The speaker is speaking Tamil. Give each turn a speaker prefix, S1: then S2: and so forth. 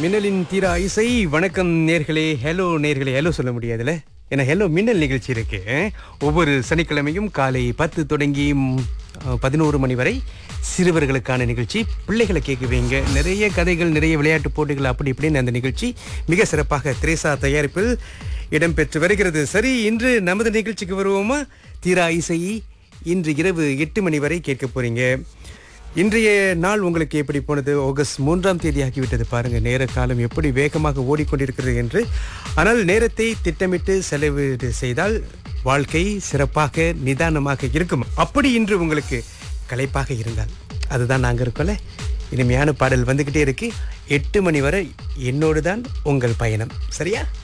S1: மின்னலின் தீரா இசை வணக்கம் நேர்களே ஹலோ நேர்களே ஹலோ சொல்ல முடியாதுல்ல ஏன்னா ஹலோ மின்னல் நிகழ்ச்சி இருக்கு ஒவ்வொரு சனிக்கிழமையும் காலை பத்து தொடங்கி ம், அஹ், பதினோரு மணி வரை சிறுவர்களுக்கான நிகழ்ச்சி பிள்ளைகளை கேட்குவீங்க நிறைய கதைகள் நிறைய விளையாட்டு போட்டிகள் அப்படி இப்படின்னு அந்த நிகழ்ச்சி மிக சிறப்பாக திரேசா தயாரிப்பில் இடம்பெற்று வருகிறது சரி இன்று நமது நிகழ்ச்சிக்கு வருவோமா தீரா இசை இன்று இரவு எட்டு மணி வரை கேட்க போறீங்க இன்றைய நாள் உங்களுக்கு எப்படி போனது ஆகஸ்ட் மூன்றாம் தேதி ஆகிவிட்டது பாருங்க நேர காலம் எப்படி வேகமாக ஓடிக்கொண்டிருக்கிறது என்று ஆனால் நேரத்தை திட்டமிட்டு செலவீடு செய்தால் வாழ்க்கை சிறப்பாக நிதானமாக இருக்கும் அப்படி இன்று உங்களுக்கு களைப்பாக இருந்தால் அதுதான் நாங்கள் இருக்கோம்ல இனிமையான பாடல் வந்துக்கிட்டே இருக்கு எட்டு மணி வரை என்னோடு தான் உங்கள் பயணம் சரியா